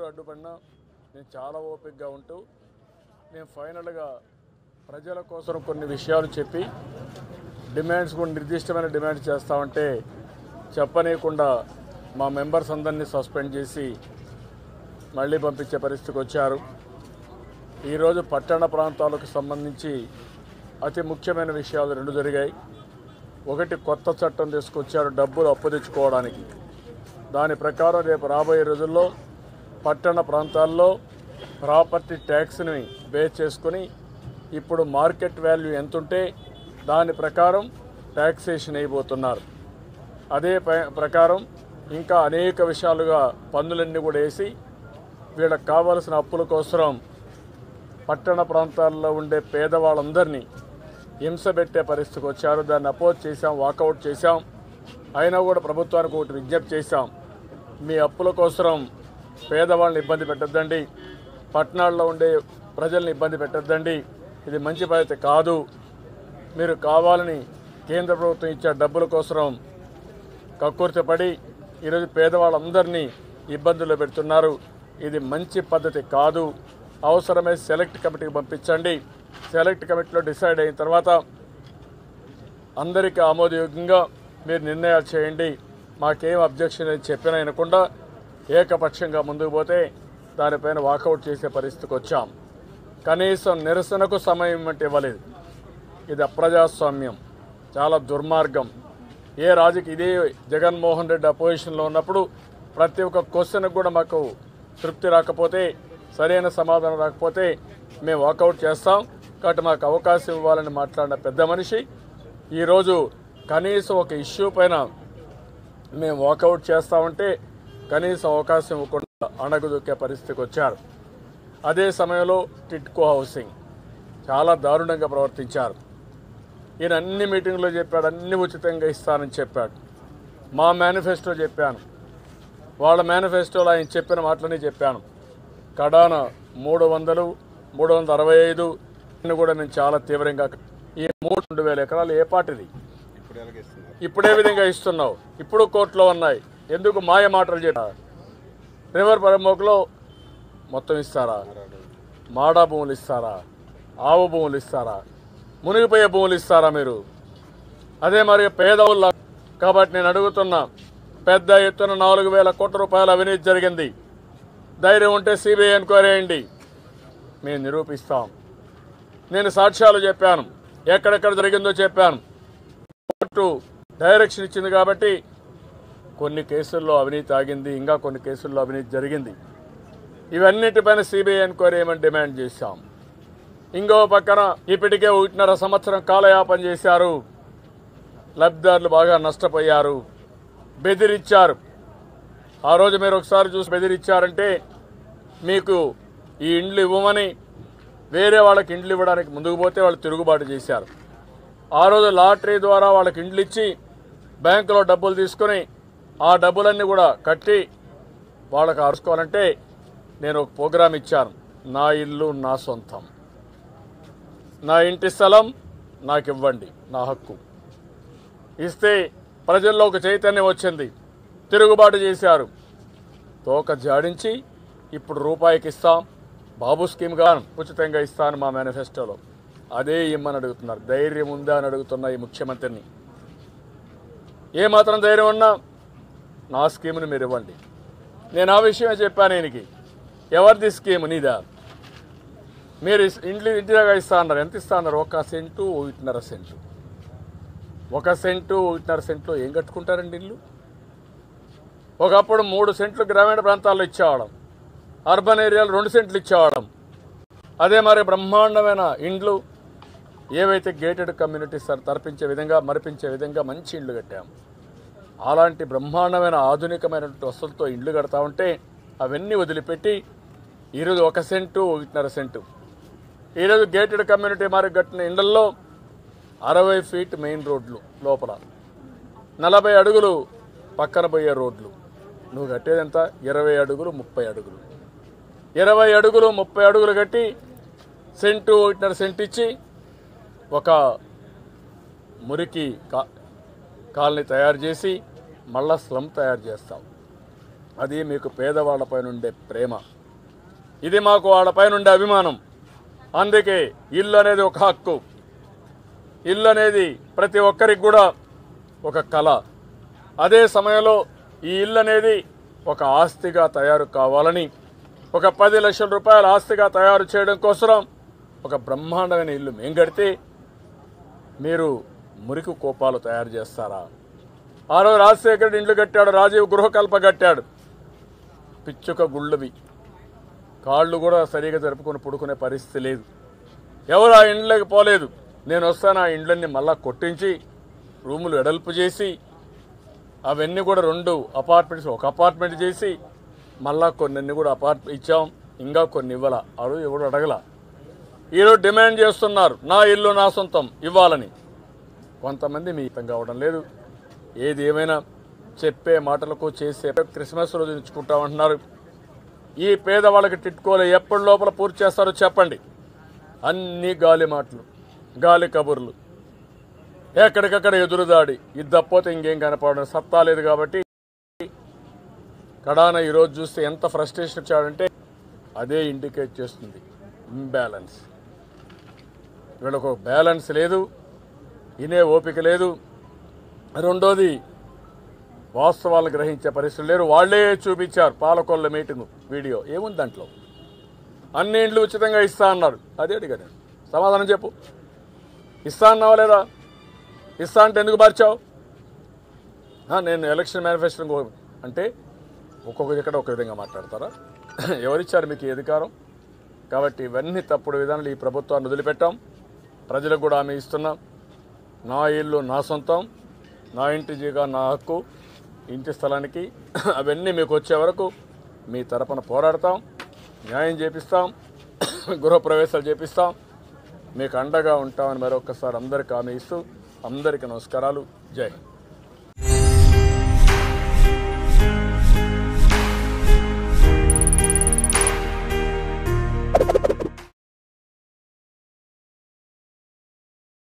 ఎవరు అడ్డుపడినా నేను చాలా ఓపికగా ఉంటూ నేను ఫైనల్గా ప్రజల కోసం కొన్ని విషయాలు చెప్పి డిమాండ్స్ కూడా నిర్దిష్టమైన డిమాండ్స్ చేస్తామంటే చెప్పనీయకుండా మా మెంబర్స్ అందరినీ సస్పెండ్ చేసి మళ్ళీ పంపించే పరిస్థితికి వచ్చారు ఈరోజు పట్టణ ప్రాంతాలకు సంబంధించి అతి ముఖ్యమైన విషయాలు రెండు జరిగాయి ఒకటి కొత్త చట్టం తీసుకొచ్చారు డబ్బులు అప్పు తెచ్చుకోవడానికి దాని ప్రకారం రేపు రాబోయే రోజుల్లో పట్టణ ప్రాంతాల్లో ప్రాపర్టీ ట్యాక్స్ని బేస్ చేసుకుని ఇప్పుడు మార్కెట్ వాల్యూ ఎంతుంటే దాని ప్రకారం ట్యాక్సేషన్ అయిపోతున్నారు అదే ప- ప్రకారం ఇంకా అనేక విషయాలుగా పన్నులన్నీ కూడా వేసి వీళ్ళకి కావలసిన అప్పుల కోసం పట్టణ ప్రాంతాల్లో ఉండే పేదవాళ్ళందరినీ హింస పెట్టే పరిస్థితికి వచ్చారు దాన్ని అపోజ్ చేశాం వాకౌట్ చేశాం అయినా కూడా ప్రభుత్వానికి ఒకటి విజ్ఞప్తి చేశాం మీ అప్పుల కోసం పేదవాళ్ళని ఇబ్బంది పెట్టద్దండి పట్టణాల్లో ఉండే ప్రజల్ని ఇబ్బంది పెట్టద్దండి ఇది మంచి పద్ధతి కాదు మీరు కావాలని కేంద్ర ప్రభుత్వం ఇచ్చే డబ్బుల కోసం కక్కుర్తిపడి ఈరోజు పేదవాళ్ళందరినీ ఇబ్బందుల్లో పెడుతున్నారు ఇది మంచి పద్ధతి కాదు అవసరమే సెలెక్ట్ కమిటీకి పంపించండి సెలెక్ట్ కమిటీలో డిసైడ్ అయిన తర్వాత అందరికీ ఆమోదయోగ్యంగా మీరు నిర్ణయాలు చేయండి మాకేం అబ్జెక్షన్ అని చెప్పిన వినకుండా ఏకపక్షంగా ముందుకు పోతే దానిపైన వాకౌట్ చేసే పరిస్థితికి వచ్చాం కనీసం నిరసనకు సమయం అంటే ఇవ్వలేదు ఇది అప్రజాస్వామ్యం చాలా దుర్మార్గం ఏ రాజకీయ ఇదే జగన్మోహన్ రెడ్డి అపోజిషన్లో ఉన్నప్పుడు ప్రతి ఒక్క క్వశ్చన్కి కూడా మాకు తృప్తి రాకపోతే సరైన సమాధానం రాకపోతే మేము వాకౌట్ చేస్తాం కాబట్టి మాకు అవకాశం ఇవ్వాలని మాట్లాడిన పెద్ద మనిషి ఈరోజు కనీసం ఒక ఇష్యూ పైన మేము వాకౌట్ చేస్తామంటే కనీసం అవకాశం ఇవ్వకుండా అణగదొక్కే పరిస్థితికి వచ్చారు అదే సమయంలో టిట్కో హౌసింగ్ చాలా దారుణంగా ప్రవర్తించారు ఈయన అన్ని మీటింగ్లో చెప్పాడు అన్ని ఉచితంగా ఇస్తానని చెప్పాడు మా మేనిఫెస్టో చెప్పాను వాళ్ళ మేనిఫెస్టోలో ఆయన చెప్పిన మాటలని చెప్పాను కడాన మూడు వందలు మూడు వందల అరవై ఐదు ఇన్ని కూడా మేము చాలా తీవ్రంగా ఈ మూడు రెండు వేల ఎకరాలు ఏ పాటిది ఇప్పుడు ఎలాగిస్తున్నారు ఇప్పుడే విధంగా ఇస్తున్నావు ఇప్పుడు కోర్టులో ఉన్నాయి ఎందుకు మాయ మాటలు చెప్పా రివర్ పరమోకులో మొత్తం ఇస్తారా మాడా భూములు ఇస్తారా ఆవు భూములు ఇస్తారా మునిగిపోయే భూములు ఇస్తారా మీరు అదే మరి పేదవుల కాబట్టి నేను అడుగుతున్నా పెద్ద ఎత్తున నాలుగు వేల కోట్ల రూపాయల అవినీతి జరిగింది ధైర్యం ఉంటే సిబిఐ ఎంక్వైరీ చేయండి మేము నిరూపిస్తాం నేను సాక్ష్యాలు చెప్పాను ఎక్కడెక్కడ జరిగిందో చెప్పాను కోర్టు డైరెక్షన్ ఇచ్చింది కాబట్టి కొన్ని కేసుల్లో అవినీతి ఆగింది ఇంకా కొన్ని కేసుల్లో అవినీతి జరిగింది ఇవన్నిటిపైన సిబిఐ ఎంక్వైరీ ఏమని డిమాండ్ చేశాం ఇంకో పక్కన ఇప్పటికే ఒకటిన్నర సంవత్సరం కాలయాపన చేశారు లబ్ధిదారులు బాగా నష్టపోయారు బెదిరించారు ఆ రోజు మీరు ఒకసారి చూసి బెదిరించారంటే మీకు ఈ ఇండ్లు ఇవ్వమని వేరే వాళ్ళకి ఇండ్లు ఇవ్వడానికి ముందుకు పోతే వాళ్ళు తిరుగుబాటు చేశారు ఆ రోజు లాటరీ ద్వారా వాళ్ళకి ఇండ్లు ఇచ్చి బ్యాంకులో డబ్బులు తీసుకొని ఆ డబ్బులన్నీ కూడా కట్టి వాళ్ళకి అరుచుకోవాలంటే నేను ఒక ప్రోగ్రాం ఇచ్చాను నా ఇల్లు నా సొంతం నా ఇంటి స్థలం నాకు ఇవ్వండి నా హక్కు ఇస్తే ప్రజల్లో ఒక చైతన్యం వచ్చింది తిరుగుబాటు చేశారు తోక జాడించి ఇప్పుడు రూపాయికి ఇస్తాం బాబు స్కీమ్గా ఉచితంగా ఇస్తాను మా మేనిఫెస్టోలో అదే ఇమ్మని అడుగుతున్నారు ధైర్యం ఉందా అని అడుగుతున్న ఈ ముఖ్యమంత్రిని ఏ మాత్రం ధైర్యం ఉన్నా నా స్కీమ్ని మీరు ఇవ్వండి నేను ఆ విషయమే చెప్పాను ఈయనకి ఎవరిది స్కీమ్ నీదా మీరు ఇస్- ఇండ్లు ఇంటిదాకా ఇస్తా అన్నారు ఎంత ఇస్తా అన్నారు ఒక సెంటు ఒకటిన్నర సెంటు ఒక సెంటు ఒకటిన్నర సెంట్లో ఏం కట్టుకుంటారండి ఇల్లు ఒకప్పుడు మూడు సెంట్లు గ్రామీణ ప్రాంతాల్లో ఇచ్చేవాళ్ళం అర్బన్ ఏరియాలో రెండు సెంట్లు ఇచ్చేవాళ్ళం అదే మరి బ్రహ్మాండమైన ఇండ్లు ఏవైతే గేటెడ్ కమ్యూనిటీస్ తరపించే విధంగా మరిపించే విధంగా మంచి ఇండ్లు కట్టాం అలాంటి బ్రహ్మాండమైన ఆధునికమైనటువంటి వస్తువులతో ఇండ్లు కడతా ఉంటే అవన్నీ వదిలిపెట్టి ఈరోజు ఒక సెంటు ఒకటిన్నర సెంటు ఈరోజు గేటెడ్ కమ్యూనిటీ మరి కట్టిన ఇండ్లల్లో అరవై ఫీట్ మెయిన్ రోడ్లు లోపల నలభై అడుగులు పక్కన పోయే రోడ్లు నువ్వు కట్టేదెంత ఇరవై అడుగులు ముప్పై అడుగులు ఇరవై అడుగులు ముప్పై అడుగులు కట్టి సెంటు ఒకటిన్నర సెంట్ ఇచ్చి ఒక మురికి కా కాలనీ తయారు చేసి మళ్ళా స్లమ్ తయారు చేస్తాం అది మీకు పేదవాళ్ళపై ఉండే ప్రేమ ఇది మాకు వాళ్ళపైన ఉండే అభిమానం అందుకే ఇల్లు అనేది ఒక హక్కు ఇల్లు అనేది ప్రతి ఒక్కరికి కూడా ఒక కళ అదే సమయంలో ఈ ఇల్లు అనేది ఒక ఆస్తిగా తయారు కావాలని ఒక పది లక్షల రూపాయల ఆస్తిగా తయారు చేయడం కోసం ఒక బ్రహ్మాండమైన ఇల్లు మేం కడితే మీరు మురికి కోపాలు తయారు చేస్తారా ఆ రోజు రాజశేఖర్ రెడ్డి ఇండ్లు కట్టాడు రాజీవ్ గృహకల్ప కట్టాడు పిచ్చుక గుళ్ళవి కాళ్ళు కూడా సరిగా జరుపుకొని పుడుకునే పరిస్థితి లేదు ఎవరు ఆ ఇండ్లకి పోలేదు నేను వస్తాను ఆ ఇండ్లన్నీ మళ్ళా కొట్టించి రూములు వెడల్పు చేసి అవన్నీ కూడా రెండు అపార్ట్మెంట్స్ ఒక అపార్ట్మెంట్ చేసి మళ్ళా కొన్ని కూడా అపార్ట్ ఇచ్చాం ఇంకా కొన్ని ఇవ్వాల అడుగు ఎవడు అడగల ఈరోజు డిమాండ్ చేస్తున్నారు నా ఇల్లు నా సొంతం ఇవ్వాలని కొంతమంది మీ ఇతం కావడం లేదు ఏది ఏమైనా చెప్పే మాటలకు చేసే క్రిస్మస్ రోజు ఇచ్చుకుంటామంటున్నారు ఈ పేదవాళ్ళకి టిట్కోలు ఎప్పటి లోపల పూర్తి చేస్తారో చెప్పండి అన్ని గాలి మాటలు గాలి కబుర్లు ఎక్కడికక్కడ ఎదురుదాడి ఇది తప్పోతే ఇంకేం కనపడడం సత్తా లేదు కాబట్టి కడాన ఈరోజు చూస్తే ఎంత ఫ్రస్ట్రేషన్ వచ్చాడంటే అదే ఇండికేట్ చేస్తుంది ఇంబ్యాలెన్స్ వీళ్ళకు ఒక బ్యాలెన్స్ లేదు ఇనే ఓపిక లేదు రెండోది వాస్తవాలు గ్రహించే పరిస్థితులు లేరు వాళ్ళే చూపించారు పాలకొల్ల మీటింగ్ వీడియో ఏముంది దాంట్లో అన్ని ఇండ్లు ఉచితంగా ఇస్తా అన్నారు అదే అడిగాను నేను. సమాధానం చెప్పు ఇస్తా అన్నావా లేదా ఇస్తా అంటే ఎందుకు మార్చావు ఆ, నేను ఎలక్షన్ మేనిఫెస్టో అంటే ఒక్కొక్క ఇక్కడ ఒక విధంగా మాట్లాడతారా ఎవరిచ్చారు మీకు ఈ అధికారం కాబట్టి ఇవన్నీ తప్పుడు విధానాలు ఈ ప్రభుత్వాన్ని వదిలిపెట్టాం ప్రజలకు కూడా హామీ ఇస్తున్నాం నా ఇల్లు నా సొంతం నా ఇంటి జీగా నా హక్కు ఇంటి స్థలానికి అవన్నీ మీకు వచ్చే వరకు మీ తరపున పోరాడతాం న్యాయం చేపిస్తాం గృహప్రవేశాలు చేపిస్తాం మీకు అండగా ఉంటామని మరొకసారి అందరికీ హామీ ఇస్తూ అందరికీ నమస్కారాలు జై హింద్